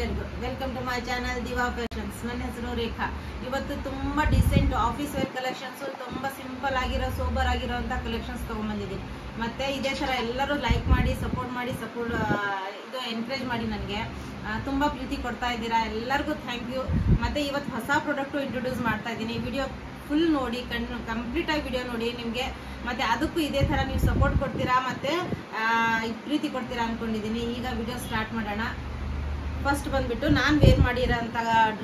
ಎಲ್ಲರಿಗೂ welcome to my channel Diva fashions ನನ್ನ ಹೆಸರು ರೇಖಾ ಇವತ್ತು ತುಂಬಾ ಡಿಸೆಂಟ್ ಆಫೀಸ್ ವೇರ್ ಕಲೆಕ್ಷನ್ಸ್ ತುಂಬಾ ಸಿಂಪಲ್ ಆಗಿರೋ ಸೋಬರ್ ಆಗಿರೋಂಥ ಕಲೆಕ್ಷನ್ಸ್ ತಗೊಂಡ್ಬಂದಿದ್ದೀನಿ ಮತ್ತೆ ಇದೇ ತರ ಎಲ್ಲರೂ ಲೈಕ್ ಮಾಡಿ ಸಪೋರ್ಟ್ ಮಾಡಿ ಸಪೋರ್ಟ್ ಇದು ಎನ್ಕರೇಜ್ ಮಾಡಿ ನನಗೆ ತುಂಬಾ ಪ್ರೀತಿ ಕೊಡ್ತಾ ಇದ್ದೀರಾ ಎಲ್ಲರಿಗೂ ಥ್ಯಾಂಕ್ ಯು ಮತ್ತೆ ಇವತ್ತು ಹೊಸ ಪ್ರಾಡಕ್ಟು ಇಂಟ್ರೊಡ್ಯೂಸ್ ಮಾಡ್ತಾ ಇದ್ದೀನಿ ವಿಡಿಯೋ ಫುಲ್ ನೋಡಿ ಕಣ್ ಕಂಪ್ಲೀಟ್ ಆಗಿ ವಿಡಿಯೋ ನೋಡಿ ನಿಮಗೆ ಮತ್ತೆ ಅದಕ್ಕೂ ಇದೇ ತರ ನೀವು ಸಪೋರ್ಟ್ ಕೊಡ್ತೀರಾ ಮತ್ತೆ ಆ, ಪ್ರೀತಿ ಕೊಡ್ತೀರಾ ಅನ್ಕೊಂಡಿದ್ದೀನಿ ಈಗ ವಿಡಿಯೋ ಸ್ಟಾರ್ಟ್ ಮಾಡೋಣ ಫಸ್ಟ್ ಬಂದ್ಬಿಟ್ಟು ನಾನು ವೇರ್ ಮಾಡಿರೋಂಥ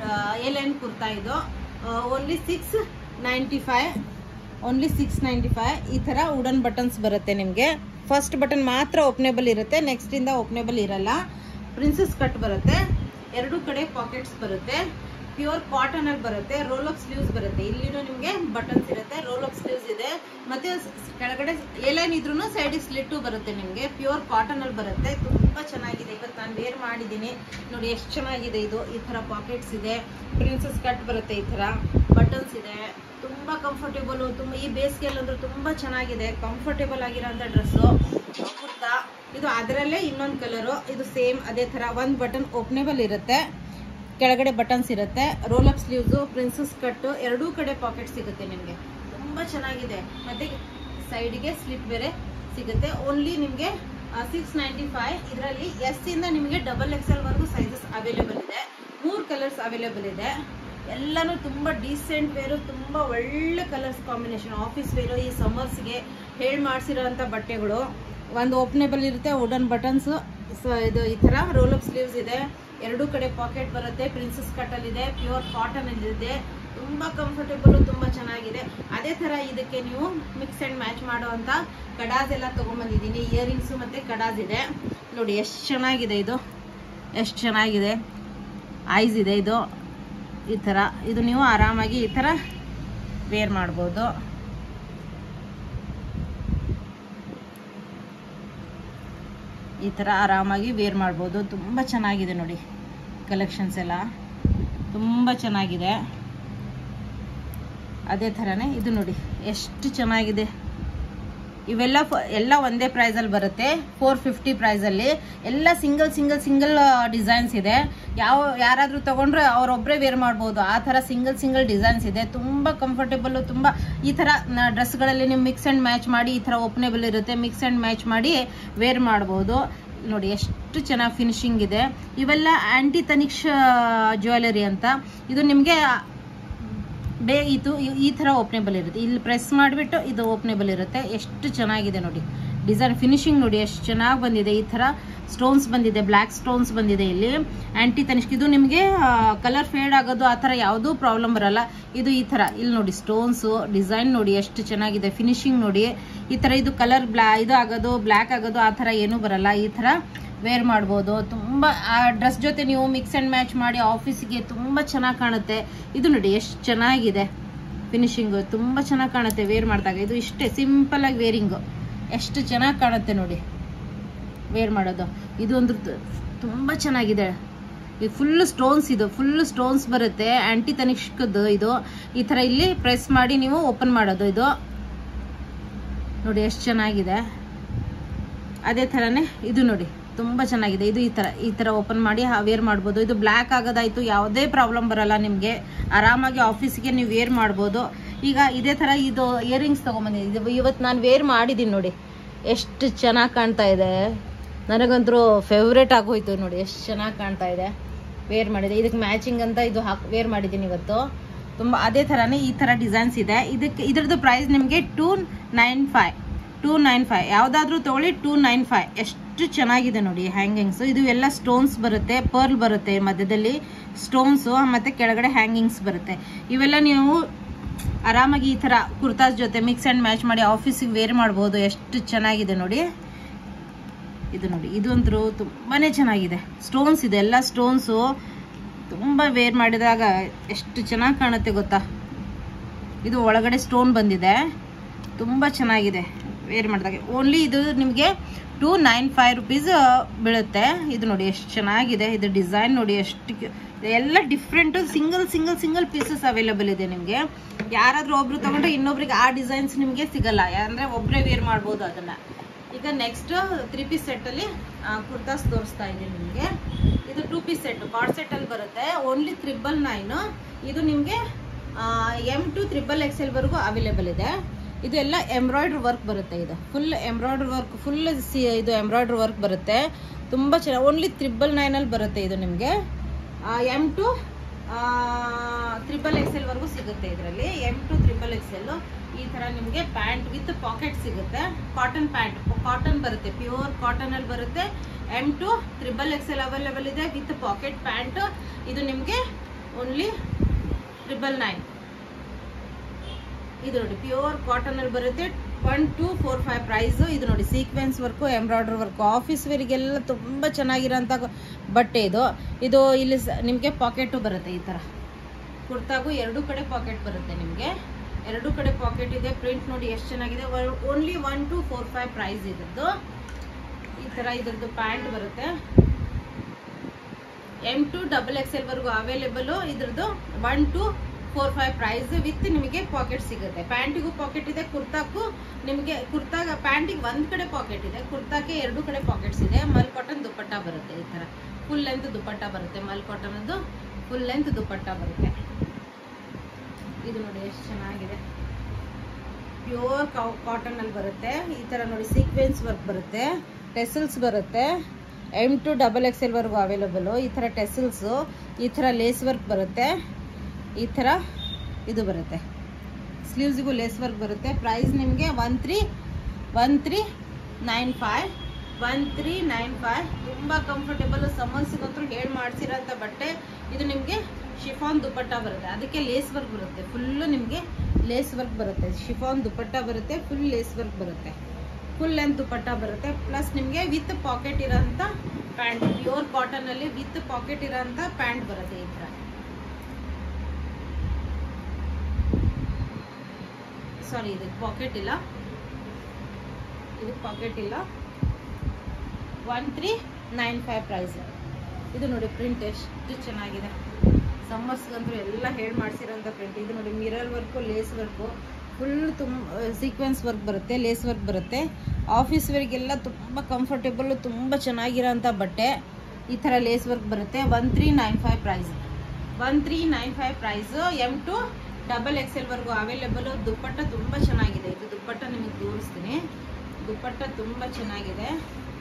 ಏಲೈನ್ ಕುರ್ತಾ ಇದು only six ninety five only six ninety five ಈ ಥರ ವುಡನ್ ಬಟನ್ಸ್ ಬರುತ್ತೆ ನಿಮಗೆ ಫಸ್ಟ್ ಬಟನ್ ಮಾತ್ರ ಓಪನೇಬಲ್ ಇರುತ್ತೆ ನೆಕ್ಸ್ಟಿಂದ ಓಪನೇಬಲ್ ಇರಲ್ಲ ಪ್ರಿನ್ಸಸ್ ಕಟ್ ಬರುತ್ತೆ ಎರಡು ಕಡೆ ಪಾಕೆಟ್ಸ್ ಬರುತ್ತೆ ಪ್ಯೂರ್ ಕಾಟನ್ ಅಲ್ಲಿ ಬರುತ್ತೆ ರೋಲ್ ಅಪ್ ಸ್ಲೀವ್ಸ್ ಬರುತ್ತೆ ಇಲ್ಲಿನೂ ನಿಮಗೆ ಬಟನ್ಸ್ ಇರುತ್ತೆ ರೋಲ್ ಅಪ್ ಸ್ಲೀವ್ಸ್ ಇದೆ ಮತ್ತೆ ಸ್- ಕೆಳಗಡೆ ಏಲೈನ್ ಇದ್ರೂ ಸೈಡ್ ಸ್ಲಿಟ್ಟು ಬರುತ್ತೆ ನಿಮಗೆ ಪ್ಯೂರ್ ಕಾಟನ್ ಅಲ್ಲಿ ಬರುತ್ತೆ ತುಂಬಾ ಚೆನ್ನಾಗಿದೆ ಇವತ್ತು ನಾನು ವೇರ್ ಮಾಡಿದ್ದೀನಿ ನೋಡಿ ಎಷ್ಟು ಚೆನ್ನಾಗಿದೆ ಇದು ಈ ತರ ಪಾಕೆಟ್ಸ್ ಇದೆ ಪ್ರಿನ್ಸಸ್ ಕಟ್ ಬರುತ್ತೆ ಈ ತರ ಬಟನ್ಸ್ ಇದೆ ತುಂಬಾ ಕಂಫರ್ಟೇಬಲ್ ತುಂಬ ಈ ಬೇಸಿಗೆಯಲ್ಲಿ ಅಂದ್ರೆ ತುಂಬಾ ಚೆನ್ನಾಗಿದೆ ಕಂಫರ್ಟೇಬಲ್ ಆಗಿರೋಂಥ ಡ್ರೆಸ್ಸು ಕುರ್ತಾ ಇದು ಅದರಲ್ಲೇ ಇನ್ನೊಂದು ಕಲರು ಇದು ಸೇಮ್ ಅದೇ ತರ ಒಂದು ಬಟನ್ ಓಪನೇಬಲ್ ಇರುತ್ತೆ ಕೆಳಗಡೆ ಬಟನ್ಸ್ ಇರುತ್ತೆ ರೋಲ್ ಅಪ್ ಸ್ಲೀವ್ಸು ಪ್ರಿನ್ಸಸ್ ಕಟ್ಟು ಎರಡೂ ಕಡೆ ಪಾಕೆಟ್ ಸಿಗುತ್ತೆ ನಿಮಗೆ ತುಂಬಾ ಚೆನ್ನಾಗಿದೆ ಮತ್ತೆ ಸೈಡ್ಗೆ ಸ್ಲಿಪ್ ಬೇರೆ ಸಿಗುತ್ತೆ ಓನ್ಲಿ ನಿಮಗೆ ಸಿಕ್ಸ್ ನೈಂಟಿ ಫೈವ್ ಇದರಲ್ಲಿ ಎಸ್ ಇಂದ ನಿಮಗೆ ಡಬಲ್ ಎಕ್ಸ್ ಎಲ್ ವರೆಗೂ ಸೈಜಸ್ ಅವೈಲೇಬಲ್ ಇದೆ ಮೂರು ಕಲರ್ಸ್ ಅವೈಲೇಬಲ್ ಇದೆ ಎಲ್ಲಾನು ತುಂಬಾ ಡೀಸೆಂಟ್ ವೇರು ತುಂಬಾ ಒಳ್ಳೆ ಕಲರ್ಸ್ ಕಾಂಬಿನೇಷನ್ ಆಫೀಸ್ ವೇರು ಈ ಸಮ್ಮರ್ಸ್ಗೆ ಹೇಳಿ ಮಾಡಿಸಿರೋಂಥ ಬಟ್ಟೆಗಳು ಒಂದು ಓಪನೇಬಲ್ ಇರುತ್ತೆ ವುಡನ್ ಬಟನ್ಸ್ ಇದು ಈ ಥರ ರೋಲ್ ಅಪ್ ಸ್ಲೀವ್ಸ್ ಇದೆ ಎರಡೂ ಕಡೆ ಪಾಕೆಟ್ ಬರುತ್ತೆ ಪ್ರಿನ್ಸಸ್ ಕಟ್ಟಲ್ ಇದೆ ಪ್ಯೂರ್ ಕಾಟನ್ ಇದೆ ತುಂಬಾ ಕಂಫರ್ಟೇಬಲ್ ತುಂಬಾ ಚೆನ್ನಾಗಿದೆ ಅದೇ ತರ ಇದಕ್ಕೆ ನೀವು ಮಿಕ್ಸ್ ಅಂಡ್ ಮ್ಯಾಚ್ ಮಾಡುವಂತ ಕಡಾಸ್ ಎಲ್ಲ ತಗೊಂಡ್ಬಂದಿದ್ದೀನಿ ಇಯರಿಂಗ್ಸ್ ಮತ್ತೆ ಕಡಾಸ್ ಇದೆ ನೋಡಿ ಎಷ್ಟು ಚೆನ್ನಾಗಿದೆ ಇದು ಎಷ್ಟು ಚೆನ್ನಾಗಿದೆ ಐಸ್ ಇದೆ ಇದು ಈ ಥರ ಇದು ನೀವು ಆರಾಮಾಗಿ ಈ ಥರ ವೇರ್ ಮಾಡ್ಬೋದು ಈ ಥರ ಆರಾಮಾಗಿ ವೇರ್ ಮಾಡ್ಬೋದು ತುಂಬ ಚೆನ್ನಾಗಿದೆ ನೋಡಿ ಕಲೆಕ್ಷನ್ಸ್ ಎಲ್ಲ ತುಂಬ ಚೆನ್ನಾಗಿದೆ ಅದೇ ಥರನೇ ಇದು ನೋಡಿ ಎಷ್ಟು ಚೆನ್ನಾಗಿದೆ ಇವೆಲ್ಲ ಫ- ಎಲ್ಲ ಒಂದೇ ಪ್ರೈಸಲ್ಲಿ ಬರುತ್ತೆ ಫೋರ್ ಫಿಫ್ಟಿ ಪ್ರೈಸಲ್ಲಿ ಎಲ್ಲ ಸಿಂಗಲ್ ಸಿಂಗಲ್ ಸಿಂಗಲ್ ಡಿಸೈನ್ಸ್ ಇದೆ ಯಾವ ಯಾರಾದರೂ ತಗೊಂಡ್ರೆ ಅವರೊಬ್ಬರೇ ವೇರ್ ಮಾಡ್ಬೋದು ಆ ಥರ ಸಿಂಗಲ್ ಸಿಂಗಲ್ ಡಿಸೈನ್ಸ್ ಇದೆ ತುಂಬ ಕಂಫರ್ಟೇಬಲ್ ತುಂಬ ಈ ಥರ ಡ್ರೆಸ್ಗಳಲ್ಲಿ ನೀವು ಮಿಕ್ಸ್ ಆ್ಯಂಡ್ ಮ್ಯಾಚ್ ಮಾಡಿ ಈ ಥರ ಓಪನೇಬಲ್ ಇರುತ್ತೆ ಮಿಕ್ಸ್ ಆ್ಯಂಡ್ ಮ್ಯಾಚ್ ಮಾಡಿ ವೇರ್ ಮಾಡ್ಬೋದು ನೋಡಿ ಎಷ್ಟು ಚೆನ್ನಾಗಿ ಫಿನಿಶಿಂಗ್ ಇದೆ ಇವೆಲ್ಲ ಆಂಟಿ ತನಿಕ್ಷ ಜ್ಯುವೆಲರಿ ಅಂತ ಇದು ನಿಮಗೆ ಬೇ ಇದು ಈ- ಈ ಥರ ಓಪನೇಬಲ್ ಇರುತ್ತೆ ಇಲ್ಲಿ ಪ್ರೆಸ್ ಮಾಡಿಬಿಟ್ಟು ಇದು ಓಪನೇಬಲ್ ಇರುತ್ತೆ ಎಷ್ಟು ಚೆನ್ನಾಗಿದೆ ನೋಡಿ ಡಿಸೈನ್ ಫಿನಿಶಿಂಗ್ ನೋಡಿ ಎಷ್ಟು ಚೆನ್ನಾಗಿ ಬಂದಿದೆ ಈ ಥರ ಸ್ಟೋನ್ಸ್ ಬಂದಿದೆ ಬ್ಲ್ಯಾಕ್ ಸ್ಟೋನ್ಸ್ ಬಂದಿದೆ ಇಲ್ಲಿ ಆ್ಯಂಟಿ ತನಿಷ್ಕ್ ಇದು ನಿಮಗೆ ಕಲರ್ ಫೇಡ್ ಆಗೋದು ಆ ಥರ ಯಾವುದೂ ಪ್ರಾಬ್ಲಮ್ ಬರಲ್ಲ ಇದು ಈ ಥರ ಇಲ್ಲಿ ನೋಡಿ ಸ್ಟೋನ್ಸು ಡಿಸೈನ್ ನೋಡಿ ಎಷ್ಟು ಚೆನ್ನಾಗಿದೆ ಫಿನಿಶಿಂಗ್ ನೋಡಿ ಈ ಥರ ಇದು ಕಲರ್ ಬ್ಲಾ ಇದು ಆಗೋದು ಬ್ಲ್ಯಾಕ್ ಆಗೋದು ಆ ಥರ ಏನೂ ಬರಲ್ಲ ಈ ಥರ ವೇರ್ ಮಾಡ್ಬೋದು ತುಂಬ ಆ ಡ್ರೆಸ್ ಜೊತೆ ನೀವು ಮಿಕ್ಸ್ ಆ್ಯಂಡ್ ಮ್ಯಾಚ್ ಮಾಡಿ ಆಫೀಸಿಗೆ ತುಂಬ ಚೆನ್ನಾಗಿ ಕಾಣುತ್ತೆ ಇದು ನೋಡಿ ಎಷ್ಟು ಚೆನ್ನಾಗಿದೆ ಫಿನಿಶಿಂಗು ತುಂಬ ಚೆನ್ನಾಗಿ ಕಾಣುತ್ತೆ ವೇರ್ ಮಾಡಿದಾಗ ಇದು ಇಷ್ಟೇ ಸಿಂಪಲ್ ಆಗಿ ವೇರಿಂಗು ಎಷ್ಟು ಚೆನ್ನಾಗಿ ಕಾಣುತ್ತೆ ನೋಡಿ ವೇರ್ ಮಾಡೋದು ಇದು ಒಂದು ತುಂಬ ಚೆನ್ನಾಗಿದೆ ಇದು ಫುಲ್ ಸ್ಟೋನ್ಸ್ ಇದು ಫುಲ್ ಸ್ಟೋನ್ಸ್ ಬರುತ್ತೆ ಆಂಟಿ ತನಿಷ್ಕದ್ದು ಇದು ಈ ಥರ ಇಲ್ಲಿ ಪ್ರೆಸ್ ಮಾಡಿ ನೀವು ಓಪನ್ ಮಾಡೋದು ಇದು ನೋಡಿ ಎಷ್ಟು ಚೆನ್ನಾಗಿದೆ ಅದೇ ಥರನೇ ಇದು ನೋಡಿ ತುಂಬ ಚೆನ್ನಾಗಿದೆ ಇದು ಈ ಥರ ಈ ಥರ ಓಪನ್ ಮಾಡಿ ವೇರ್ ಮಾಡ್ಬೋದು ಇದು ಬ್ಲ್ಯಾಕ್ ಆಗೋದಾಯ್ತು ಯಾವುದೇ ಪ್ರಾಬ್ಲಮ್ ಬರಲ್ಲ ನಿಮಗೆ ಆರಾಮಾಗಿ ಆಫೀಸಿಗೆ ನೀವು ವೇರ್ ಮಾಡ್ಬೋದು ಈಗ ಇದೇ ಥರ ಇದು ಇಯರಿಂಗ್ಸ್ ತೊಗೊಂಬಂದಿದ್ದೀನಿ ಇದು ಇವತ್ತು ನಾನು ವೇರ್ ಮಾಡಿದ್ದೀನಿ ನೋಡಿ ಎಷ್ಟು ಚೆನ್ನಾಗಿ ಕಾಣ್ತಾ ಇದೆ ನನಗಂತರೂ ಫೇವ್ರೇಟ್ ಆಗೋಯ್ತು ನೋಡಿ ಎಷ್ಟು ಚೆನ್ನಾಗಿ ಕಾಣ್ತಾ ಇದೆ ವೇರ್ ಮಾಡಿದೆ ಇದಕ್ಕೆ ಮ್ಯಾಚಿಂಗ್ ಅಂತ ಇದು ಹಾಕಿ ವೇರ್ ಮಾಡಿದ್ದೀನಿ ಇವತ್ತು ತುಂಬ ಅದೇ ಥರನೇ ಈ ಥರ ಡಿಸೈನ್ಸ್ ಇದೆ ಇದಕ್ಕೆ ಇದ್ರದ್ದು ಪ್ರೈಸ್ ನಿಮಗೆ two nine five two nine five ಯಾವುದಾದ್ರೂ ತೊಗೊಳ್ಳಿ ಟೂ ನೈನ್ ಫೈವ್ ಎಷ್ಟು ಚೆನ್ನಾಗಿದೆ ನೋಡಿ ಹ್ಯಾಂಗಿಂಗ್ಸು ಇದು ಎಲ್ಲ ಸ್ಟೋನ್ಸ್ ಬರುತ್ತೆ ಪರ್ಲ್ ಬರುತ್ತೆ ಮಧ್ಯದಲ್ಲಿ ಸ್ಟೋನ್ಸು ಮತ್ತು ಕೆಳಗಡೆ ಹ್ಯಾಂಗಿಂಗ್ಸ್ ಬರುತ್ತೆ ಇವೆಲ್ಲ ನೀವು ಆರಾಮಾಗಿ ಈ ಥರ ಕುರ್ತಾಸ್ ಜೊತೆ ಮಿಕ್ಸ್ ಆ್ಯಂಡ್ ಮ್ಯಾಚ್ ಮಾಡಿ ಆಫೀಸಿಗೆ ವೇರ್ ಮಾಡ್ಬೋದು ಎಷ್ಟು ಚೆನ್ನಾಗಿದೆ ನೋಡಿ ಇದು ನೋಡಿ ಇದೊಂದ್ರು ತುಂಬಾ ಚೆನ್ನಾಗಿದೆ ಸ್ಟೋನ್ಸ್ ಇದೆ ಎಲ್ಲ ಸ್ಟೋನ್ಸು ತುಂಬ ವೇರ್ ಮಾಡಿದಾಗ ಎಷ್ಟು ಚೆನ್ನಾಗಿ ಕಾಣುತ್ತೆ ಗೊತ್ತಾ ಇದು ಒಳಗಡೆ ಸ್ಟೋನ್ ಬಂದಿದೆ ತುಂಬ ಚೆನ್ನಾಗಿದೆ ವೇರ್ ಮಾಡಿದಾಗ ಓನ್ಲಿ ಇದು ನಿಮಗೆ ಟೂ ನೈನ್ ಫೈವ್ ರುಪೀಸ್ ಬೀಳುತ್ತೆ ಇದು ನೋಡಿ ಎಷ್ಟು ಚೆನ್ನಾಗಿದೆ ಇದು ಡಿಸೈನ್ ನೋಡಿ ಎಷ್ಟು ಕ್ಯೂ- ಎಲ್ಲ different single single single pieces available ಇದೆ ನಿಮಗೆ ಯಾರಾದರೂ ಒಬ್ರು ತಗೊಂಡ್ರೆ ಇನ್ನೊಬ್ರಿಗೆ ಆ ಡಿಸೈನ್ಸ್ ನಿಮಗೆ ಸಿಗಲ್ಲ ಅಂದರೆ ಒಬ್ಬರೇ ವೇರ್ ಮಾಡ್ಬೋದು ಅದನ್ನು ಈಗ ನೆಕ್ಸ್ಟ್ ತ್ರೀ ಪೀಸ್ ಸೆಟ್ಟಲ್ಲಿ ಕುರ್ತಾಸ್ ತೋರಿಸ್ತಾ ಇದ್ದೀನಿ ನಿಮಗೆ ಇದು ಟೂ ಪೀಸ್ ಸೆಟ್ ಕಾರ್ಡ್ ಸೆಟ್ಟಲ್ಲಿ ಬರುತ್ತೆ ಓನ್ಲಿ ತ್ರಿಬಲ್ ನೈನು ಇದು ನಿಮಗೆ ಎಮ್ ಟು ತ್ರಿಬಲ್ ಎಕ್ಸ್ ವರೆಗೂ ಅವೈಲೇಬಲ್ ಇದೆ ಇದು ಎಲ್ಲ ಎಂಬ್ರಾಯ್ಡ್ರಿ ವರ್ಕ್ ಬರುತ್ತೆ ಇದು ಫುಲ್ ಎಂಬ್ರಾಯ್ಡ್ರಿ ವರ್ಕ್ ಫುಲ್ ಸಿ ಇದು ಎಂಬ್ರಾಯ್ಡ್ರಿ ವರ್ಕ್ ಬರುತ್ತೆ ತುಂಬ ಚೆನ್ನಾಗಿ ಓನ್ಲಿ ತ್ರಿಬಲ್ ನೈನಲ್ಲಿ ಬರುತ್ತೆ ಇದು ನಿಮಗೆ ಎಮ್ ಟು ತ್ರಿಬಲ್ ಎಕ್ಸ್ ವರೆಗೂ ಸಿಗುತ್ತೆ ಇದರಲ್ಲಿ M to triple X L ಈ ಥರ ನಿಮಗೆ ಪ್ಯಾಂಟ್ ವಿತ್ ಪಾಕೆಟ್ ಸಿಗುತ್ತೆ ಕಾಟನ್ ಪ್ಯಾಂಟ್ ಕಾಟನ್ ಬರುತ್ತೆ ಪ್ಯೂರ್ ಕಾಟನ್ ಅಲ್ಲಿ ಬರುತ್ತೆ M to triple X L available ಇದೆ ವಿತ್ ಪಾಕೆಟ್ ಪ್ಯಾಂಟ್ ಇದು ನಿಮಗೆ ಓನ್ಲಿ ಟ್ರಿಬಲ್ ನೈನ್ ಇದು ನೋಡಿ ಪ್ಯೂರ್ ಕಾಟನ್ ಅಲ್ಲಿ ಬರುತ್ತೆ one two four five price ಇದು ನೋಡಿ sequence work embroidery work office ವೇರಿಗೆಲ್ಲ ತುಂಬ ಚೆನ್ನಾಗಿರೋಂಥ ಬಟ್ಟೆ ಇದು ಇದು ಇಲ್ಲಿ ನಿಮಗೆ ಪಾಕೆಟು ಬರುತ್ತೆ ಈ ಥರ ಕುರ್ತಾಗೂ ಎರಡು ಕಡೆ ಪಾಕೆಟ್ ಬರುತ್ತೆ ನಿಮಗೆ ಎರಡು ಕಡೆ ಪಾಕೆಟ್ ಇದೆ ಪ್ರಿಂಟ್ ನೋಡಿ ಎಷ್ಟು ಚೆನ್ನಾಗಿದೆ only one two four five price ಇದ್ರದ್ದು ಈ ಥರ ಇದ್ರದ್ದು ಪ್ಯಾಂಟ್ ಬರುತ್ತೆ M to double X L ವರೆಗೂ ಅವೈಲೇಬಲ್ ಇದ್ರದ್ದು one two four five price with ನಿಮಗೆ ಪಾಕೆಟ್ ಸಿಗುತ್ತೆ ಪ್ಯಾಂಟಿಗೂ ಪಾಕೆಟ್ ಇದೆ ಕುರ್ತಾಕ್ಕೂ ನಿಮಗೆ ಕುರ್ತಾಗ ಪ್ಯಾಂಟಿಗೆ ಒಂದು ಕಡೆ ಪಾಕೆಟ್ ಇದೆ ಕುರ್ತಾಕ್ಕೆ ಎರಡು ಕಡೆ ಪಾಕೆಟ್ಸ್ ಇದೆ ಮಲ್ ಕಾಟನ್ ದುಪ್ಪಟ್ಟ ಬರುತ್ತೆ ಈ ಥರ ಫುಲ್ ಲೆಂತ್ ದುಪ್ಪಟ್ಟ ಬರುತ್ತೆ ಮಲ್ ಕಾಟನ್ದು ಫುಲ್ ಲೆಂತ್ ದುಪ್ಪಟ್ಟ ಬರುತ್ತೆ ಇದು ನೋಡಿ ಎಷ್ಟು ಚೆನ್ನಾಗಿದೆ ಪ್ಯೂರ್ ಕಾಟನ್ ಅಲ್ಲಿ ಬರುತ್ತೆ ಈ ತರ ನೋಡಿ ಸೀಕ್ವೆನ್ಸ್ ವರ್ಕ್ ಬರುತ್ತೆ ಟೆಸಲ್ಸ್ ಬರುತ್ತೆ M to double X L ವರ್ಗು ಅವೈಲೇಬಲು ಈ ಥರ ಟೆಸಲ್ಸು ಈ ಥರ ಲೇಸ್ ವರ್ಕ್ ಬರುತ್ತೆ ಈ ಥರ ಇದು ಬರುತ್ತೆ ಸ್ಲೀವ್ಸಿಗೂ ಲೇಸ್ ವರ್ಕ್ ಬರುತ್ತೆ ಪ್ರೈಸ್ ನಿಮಗೆ one three one three nine five one three nine five ತುಂಬ ಕಂಫರ್ಟೇಬಲ್ ಸಮನ್ಸಿಗಂತೂ ಹೇಳಿ ಮಾಡ್ಸಿರೋಂಥ ಬಟ್ಟೆ ಇದು ನಿಮಗೆ ಶಿಫಾನ್ ದುಪ್ಪಟ್ಟ ಬರುತ್ತೆ ಅದಕ್ಕೆ ಲೇಸ್ ವರ್ಕ್ ಬರುತ್ತೆ ಫುಲ್ಲು ನಿಮಗೆ ಲೇಸ್ ವರ್ಕ್ ಬರುತ್ತೆ ಶಿಫಾನ್ ದುಪ್ಪಟ್ಟ ಬರುತ್ತೆ ಫುಲ್ ಲೇಸ್ ವರ್ಕ್ ಬರುತ್ತೆ ಫುಲ್ ಲೆಂತ್ ದುಪ್ಪಟ್ಟ ಬರುತ್ತೆ ಪ್ಲಸ್ ನಿಮಗೆ ವಿತ್ ಪಾಕೆಟ್ ಇರೋಂಥ ಪ್ಯಾಂಟ್ ಪ್ಯೂರ್ ಕಾಟನಲ್ಲಿ ವಿತ್ ಪಾಕೆಟ್ ಇರೋಂಥ ಪ್ಯಾಂಟ್ ಬರುತ್ತೆ ಈ ಥರ ಸಾರಿ ಇದಕ್ಕೆ ಪಾಕೆಟ್ ಇಲ್ಲ ಇದಕ್ಕೆ ಪಾಕೆಟ್ ಇಲ್ಲ one three nine five price ಇದು ನೋಡಿ ಪ್ರಿಂಟ್ ಎಷ್ಟು ಚೆನ್ನಾಗಿದೆ ಸಮ್ಮರ್ಸ್ಗಂತೂ ಎಲ್ಲ ಹೇಳಿ ಮಾಡ್ಸಿರೋಂಥ ಪ್ರಿಂಟ್ ಇದು ನೋಡಿ mirror work lace work full ತುಂಬ ಸೀಕ್ವೆನ್ಸ್ ವರ್ಕ್ ಬರುತ್ತೆ ಲೇಸ್ ವರ್ಕ್ ಬರುತ್ತೆ ಆಫೀಸ್ ವೇರ್ಗೆಲ್ಲ ತುಂಬ ಕಂಫರ್ಟೇಬಲ್ ತುಂಬ ಚೆನ್ನಾಗಿರೋಂಥ ಬಟ್ಟೆ ಈ ಥರ ಲೇಸ್ ವರ್ಕ್ ಬರುತ್ತೆ one three nine five price one three nine five price M to double X ಎಲ್ವರೆಗೂ ಅವೈಲೇಬಲು ದುಪ್ಪಟ್ಟ ತುಂಬ ಚೆನ್ನಾಗಿದೆ ಇದು ದುಪ್ಪಟ್ಟ ನಿಮಗೆ ತೋರಿಸ್ತೀನಿ ದುಪ್ಪಟ್ಟ ತುಂಬ ಚೆನ್ನಾಗಿದೆ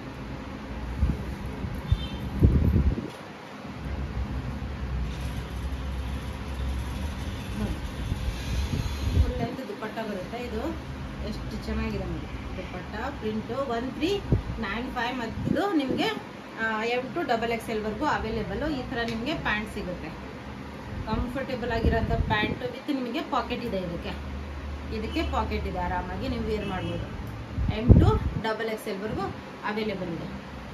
ಫುಲ್ ಲೆಂತ್ ದುಪ್ಪಟ್ಟ ಬರುತ್ತೆ ಇದು ಎಷ್ಟು ಚೆನ್ನಾಗಿದೆ ನೋಡಿ dupatta print one three nine five ಮತ್ತು ಇದು ನಿಮಗೆ ಎಮ್ ಟು ಡಬಲ್ ಎಕ್ಸ್ ಎಲ್ವರೆಗೂ ಅವೈಲೇಬಲು ಈ ಥರ ನಿಮಗೆ ಪ್ಯಾಂಟ್ ಸಿಗುತ್ತೆ ಕಂಫರ್ಟೇಬಲ್ ಆಗಿರೋಂಥ ಪ್ಯಾಂಟ್ ವಿತ್ ನಿಮಗೆ ಪಾಕೆಟ್ ಇದೆ ಇದಕ್ಕೆ ಇದಕ್ಕೆ ಪಾಕೆಟ್ ಇದೆ ಆರಾಮಾಗಿ ನೀವು ವೇರ್ ಮಾಡ್ಬೋದು ಎಮ್ ಟು ಡಬಲ್ ಎಕ್ಸ್ ಎಲ್ವರೆಗೂ ಅವೈಲೇಬಲ್ ಇದೆ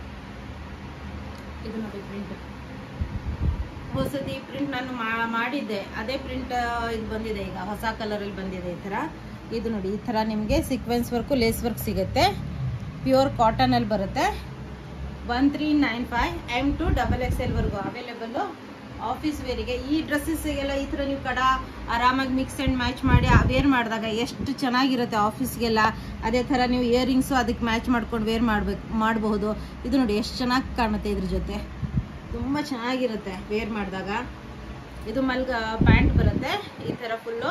ಇದು ನೋಡಿ ಪ್ರಿಂಟ್ ಹೊಸದಿ ಪ್ರಿಂಟ್ ನಾನು ಮಾ- ಮಾಡಿದ್ದೆ ಅದೇ ಪ್ರಿಂಟ್ ಇದು ಬಂದಿದೆ ಈಗ ಹೊಸ ಕಲರಲ್ಲಿ ಬಂದಿದೆ ಈ ಥರ ಇದು ನೋಡಿ ಈ ಥರ ನಿಮಗೆ ಸೀಕ್ವೆನ್ಸ್ ವರ್ಕು ಲೇಸ್ ವರ್ಕ್ ಸಿಗುತ್ತೆ ಪ್ಯೂರ್ ಕಾಟನಲ್ಲಿ ಬರುತ್ತೆ one three nine five M to double X ಎಲ್ವರೆಗೂ ಅವೈಲೇಬಲ್ಲು ಆಫೀಸ್ ವೇರಿಗೆ ಈ ಡ್ರೆಸ್ಸಸ್ಗೆಲ್ಲ ಈ ಥರ ನೀವು ಕಡ ಆರಾಮಾಗಿ ಮಿಕ್ಸ್ ಆ್ಯಂಡ್ ಮ್ಯಾಚ್ ಮಾಡಿ ವೇರ್ ಮಾಡಿದಾಗ ಎಷ್ಟು ಚೆನ್ನಾಗಿರುತ್ತೆ ಆಫೀಸ್ಗೆಲ್ಲ ಅದೇ ಥರ ನೀವು ಇಯರಿಂಗ್ಸು ಅದಕ್ಕೆ ಮ್ಯಾಚ್ ಮಾಡ್ಕೊಂಡು ವೇರ್ ಮಾಡ್ಬೇಕು ಮಾಡಬಹುದು ಇದು ನೋಡಿ ಎಷ್ಟು ಚೆನ್ನಾಗಿ ಕಾಣುತ್ತೆ ಇದ್ರ ಜೊತೆ ತುಂಬ ಚೆನ್ನಾಗಿರುತ್ತೆ ವೇರ್ ಮಾಡಿದಾಗ ಇದು ಮಲ್ಗ ಪ್ಯಾಂಟ್ ಬರುತ್ತೆ ಈ ಥರ ಫುಲ್ಲು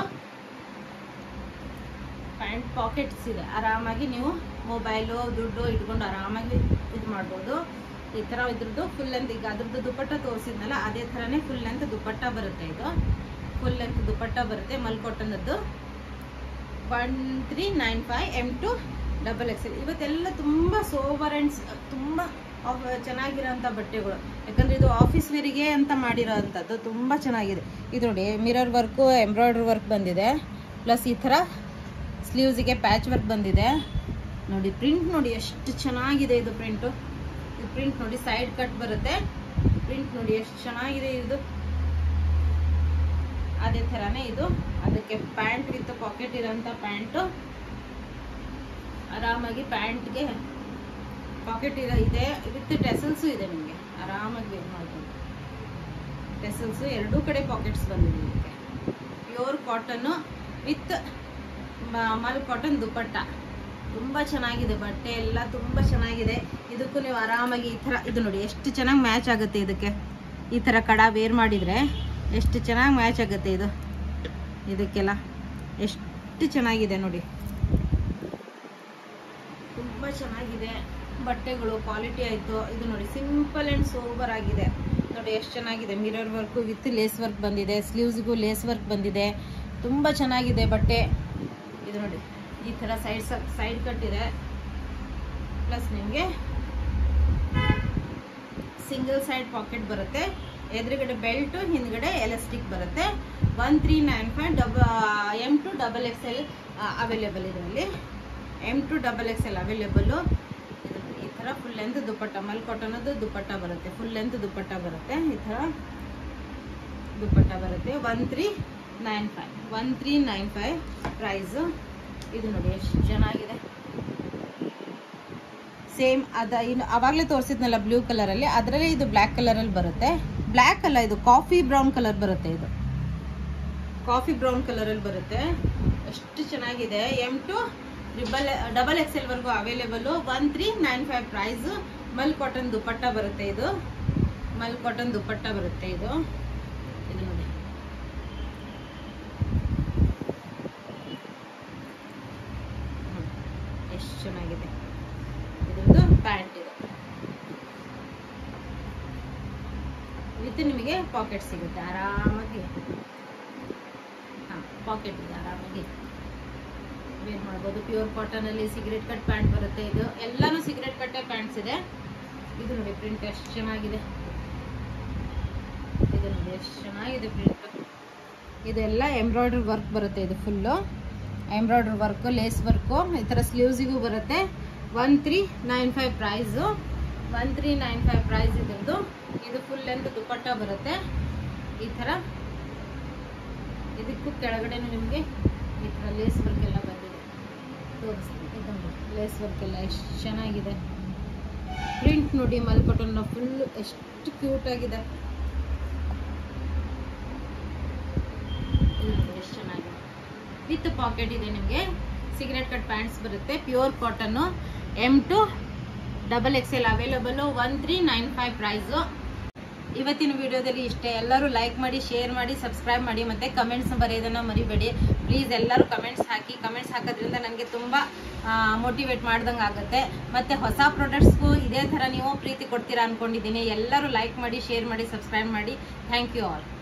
ಪ್ಯಾಂಟ್ ಪಾಕೆಟ್ಸ್ ಇದೆ ಆರಾಮಾಗಿ ನೀವು ಮೊಬೈಲು ದುಡ್ಡು ಇಟ್ಕೊಂಡು ಆರಾಮಾಗಿ ಇದು ಮಾಡ್ಬೋದು ಈ ಥರ ಇದ್ರದ್ದು ಫುಲ್ ಲೆಂತ್ ಈಗ ಅದ್ರದ್ದು ದುಪ್ಪಟ್ಟ ತೋರಿಸಿದ್ನಲ್ಲ ಅದೇ ಥರನೇ ಫುಲ್ ಲೆಂತ್ ದುಪ್ಪಟ್ಟ ಬರುತ್ತೆ ಇದು ಫುಲ್ ಲೆಂತ್ ದುಪ್ಪಟ್ಟ ಬರುತ್ತೆ ಮಲ್ಕೊಟ್ಟನದ್ದು one three nine five M to double X L ಇವತ್ತೆಲ್ಲ ತುಂಬ ಸೋವರ್ ಆ್ಯಂಡ್ ತುಂಬ ಆಫ್- ಚೆನ್ನಾಗಿರೋಂಥ ಬಟ್ಟೆಗಳು ಯಾಕಂದರೆ ಇದು ಆಫೀಸ್ ವೇರಿಗೆ ಅಂತ ಮಾಡಿರೋ ಅಂಥದ್ದು ತುಂಬ ಚೆನ್ನಾಗಿದೆ ಇದು ನೋಡಿ ಮಿರರ್ ವರ್ಕು ಎಂಬ್ರಾಯ್ಡ್ರಿ ವರ್ಕ್ ಬಂದಿದೆ ಪ್ಲಸ್ ಈ ಥರ ಸ್ಲೀವ್ಸಿಗೆ ಪ್ಯಾಚ್ ವರ್ಕ್ ಬಂದಿದೆ ನೋಡಿ ಪ್ರಿಂಟ್ ನೋಡಿ ಎಷ್ಟು ಚೆನ್ನಾಗಿದೆ ಇದು ಪ್ರಿಂಟು ಇದು ಪ್ರಿಂಟ್ ನೋಡಿ ಸೈಡ್ ಕಟ್ ಬರುತ್ತೆ ಪ್ರಿಂಟ್ ನೋಡಿ ಎಷ್ಟು ಚೆನ್ನಾಗಿದೆ ಇದು ಅದೇ ಥರನೇ ಇದು ಅದಕ್ಕೆ ಪ್ಯಾಂಟ್ ವಿತ್ ಪಾಕೆಟ್ ಇರೋಂಥ ಪ್ಯಾಂಟು ಆರಾಮಾಗಿ ಪ್ಯಾಂಟ್ಗೆ ಪಾಕೆಟ್ ಇರೋ ಇದೆ ವಿತ್ ಟೆಸಲ್ಸು ಇದೆ ನಿಮಗೆ ಆರಾಮಾಗಿ ವೇರ್ ಮಾಡ್ಬೋದು ಟೆಸಲ್ಸು ಎರಡೂ ಕಡೆ ಪಾಕೆಟ್ಸ್ ಬಂದಿದೆ ಇದಕ್ಕೆ ಪ್ಯೂರ್ ಕಾಟನ್ನು ವಿತ್ ಮಲ್ ಕಾಟನ್ ದುಪ್ಪಟ್ಟ ತುಂಬ ಚೆನ್ನಾಗಿದೆ ಬಟ್ಟೆ ಎಲ್ಲ ತುಂಬ ಚೆನ್ನಾಗಿದೆ ಇದಕ್ಕೂ ನೀವು ಆರಾಮಾಗಿ ಈ ಥರ ಇದು ನೋಡಿ ಎಷ್ಟು ಚೆನ್ನಾಗಿ ಮ್ಯಾಚ್ ಆಗುತ್ತೆ ಇದಕ್ಕೆ ಈ ಥರ ಕಡ ವೇರ್ ಮಾಡಿದರೆ ಎಷ್ಟು ಚೆನ್ನಾಗಿ ಮ್ಯಾಚ್ ಆಗುತ್ತೆ ಇದು ಇದಕ್ಕೆಲ್ಲ ಎಷ್ಟು ಚೆನ್ನಾಗಿದೆ ನೋಡಿ ತುಂಬ ಚೆನ್ನಾಗಿದೆ ಬಟ್ಟೆಗಳು ಕ್ವಾಲಿಟಿ ಆಯಿತು ಇದು ನೋಡಿ ಸಿಂಪಲ್ ಆ್ಯಂಡ್ ಸೋಬರ್ ಆಗಿದೆ ನೋಡಿ ಎಷ್ಟು ಚೆನ್ನಾಗಿದೆ mirror work with lace work ಬಂದಿದೆ ಸ್ಲೀವ್ಸ್ಗೂ ಲೇಸ್ ವರ್ಕ್ ಬಂದಿದೆ ತುಂಬ ಚೆನ್ನಾಗಿದೆ ಬಟ್ಟೆ ಇದು ನೋಡಿ ಈ ಥರ ಸೈಡ್ ಸೈಡ್ ಕಟ್ಟಿದೆ ಪ್ಲಸ್ ನಿಮಗೆ ಸಿಂಗಲ್ ಸೈಡ್ ಪಾಕೆಟ್ ಬರುತ್ತೆ ಎದುರುಗಡೆ ಬೆಲ್ಟು ಹಿಂದ್ಗಡೆ ಎಲಾಸ್ಟಿಕ್ ಬರುತ್ತೆ ಒನ್ ತ್ರೀ ನೈನ್ ಫೈವ್ ಡಬ M to double X L available ಇದರಲ್ಲಿ M to double X L available ಈ ಥರ ಫುಲ್ ಲೆಂತ್ ದುಪ್ಪಟ್ಟ ಮಲ್ಕೊಟ್ಟನದು ದುಪ್ಪಟ್ಟ ಬರುತ್ತೆ ಫುಲ್ ಲೆಂತ್ ದುಪ್ಪಟ್ಟ ಬರುತ್ತೆ ಈ ಥರ ದುಪ್ಪಟ್ಟ ಬರುತ್ತೆ one three nine five one three nine five price ಇದು ನೋಡಿ ಎಷ್ಟು ಚೆನ್ನಾಗಿದೆ ಸೇಮ್ ಅದ ಇನ್ನು ಅವಾಗಲೇ ತೋರಿಸಿದ್ನಲ್ಲ ಬ್ಲೂ ಕಲರಲ್ಲಿ ಅದರಲ್ಲಿ ಇದು ಬ್ಲ್ಯಾಕ್ ಕಲರಲ್ಲಿ ಬರುತ್ತೆ ಬ್ಲ್ಯಾಕ್ ಅಲ್ಲ ಇದು ಕಾಫಿ ಬ್ರೌನ್ ಕಲರ್ ಬರುತ್ತೆ ಇದು ಕಾಫಿ ಬ್ರೌನ್ ಕಲರಲ್ಲಿ ಬರುತ್ತೆ ಎಷ್ಟು ಚೆನ್ನಾಗಿದೆ ಎಮ್ ಟು ರಿಬಲ್ ಡಬಲ್ ಎಕ್ಸ್ ಎಲ್ ವರ್ಗು available one three nine five price ಮಲ್ ಕಾಟನ್ ದುಪ್ಪಟ್ಟ ಬರುತ್ತೆ ಇದು ಮಲ್ ಕಾಟನ್ ದುಪ್ಪಟ್ಟ ಬರುತ್ತೆ ಇದು ಇದು ನೋಡಿ ಎಷ್ಟು ಚೆನ್ನಾಗಿದೆ ಇದೊಂದು ಪ್ಯಾಂಟ್ ಇದು ವಿತ್ ನಿಮಗೆ ಪಾಕೆಟ್ ಸಿಗುತ್ತೆ ಆರಾಮಾಗಿ ಹಾಂ ಪಾಕೆಟ್ ಇದೆ ಆರಾಮಾಗಿ ವೇರ್ ಮಾಡ್ಬೋದು ಪ್ಯೂರ್ ಕಾಟನ್ ಅಲ್ಲಿ ಸಿಗರೆಟ್ ಕಟ್ ಪ್ಯಾಂಟ್ ಬರುತ್ತೆ ಇದು ಎಲ್ಲಾನು ಸಿಗರೆಟ್ ಕಟ್ಟೆ ಪ್ಯಾಂಟ್ಸ್ ಇದೆ ಇದು ನೋಡಿ ಪ್ರಿಂಟ್ ಎಷ್ಟು ಚೆನ್ನಾಗಿದೆ ಇದು ನೋಡಿ ಎಷ್ಟು ಚೆನ್ನಾಗಿದೆ ಪ್ರಿಂಟ್ ಇದೆಲ್ಲ ಎಂಬ್ರಾಯ್ಡ್ರಿ ವರ್ಕ್ ಬರುತ್ತೆ ಇದು full embroidery work lace work ಈ ಥರ ಸ್ಲೀವ್ಸಿಗೂ ಬರುತ್ತೆ one three nine five price one three nine five price ಇದ್ರದ್ದು ಇದು ಫುಲ್ ಲೆಂತ್ ದುಪ್ಪಟ್ಟ ಬರುತ್ತೆ ಈ ಥರ ಇದಕ್ಕೂ ಕೆಳಗಡೆ ನಿಮಗೆ ಈ ಥರ ಲೇಸ್ ವರ್ಕ್ ಎಲ್ಲ ಬಂದಿದೆ ತೋರಿಸ್ತೀನಿ ಇದೊಂದು ಲೇಸ್ ವರ್ಕ್ ಎಲ್ಲ ಎಷ್ಟು ಚೆನ್ನಾಗಿದೆ ಪ್ರಿಂಟ್ ನೋಡಿ ಮಲ್ಕೊಟನ್ನ ಫುಲ್ ಎಷ್ಟು ಕ್ಯೂಟ್ ಆಗಿದೆ ಇದು ನೋಡಿ ಎಷ್ಟು ಚೆನ್ನಾಗಿದೆ ವಿತ್ ಪಾಕೆಟ್ ಇದೆ ನಿಮಗೆ ಸಿಗರೆಟ್ ಕಟ್ ಪ್ಯಾಂಟ್ಸ್ ಬರುತ್ತೆ pure cotton M to double X L available one three nine five price ಇವತ್ತಿನ ವಿಡಿಯೋದಲ್ಲಿ ಇಷ್ಟೇ ಎಲ್ಲರೂ ಲೈಕ್ ಮಾಡಿ ಶೇರ್ ಮಾಡಿ ಸಬ್ಸ್ಕ್ರೈಬ್ ಮಾಡಿ ಮತ್ತು ಕಮೆಂಟ್ಸ್ ಬರೆಯೋದನ್ನು ಮರಿಬೇಡಿ ಪ್ಲೀಸ್ ಎಲ್ಲರೂ ಕಮೆಂಟ್ಸ್ ಹಾಕಿ ಕಮೆಂಟ್ಸ್ ಹಾಕೋದ್ರಿಂದ ನನಗೆ ತುಂಬ ಮೋಟಿವೇಟ್ ಮಾಡ್ದಂಗೆ ಆಗುತ್ತೆ ಮತ್ತು ಹೊಸ ಪ್ರಾಡಕ್ಟ್ಸ್ಗೂ ಇದೇ ಥರ ನೀವು ಪ್ರೀತಿ ಕೊಡ್ತೀರಾ ಅಂದ್ಕೊಂಡಿದ್ದೀನಿ ಎಲ್ಲರೂ ಲೈಕ್ ಮಾಡಿ ಶೇರ್ ಮಾಡಿ ಸಬ್ಸ್ಕ್ರೈಬ್ ಮಾಡಿ ಥ್ಯಾಂಕ್ ಯು ಆಲ್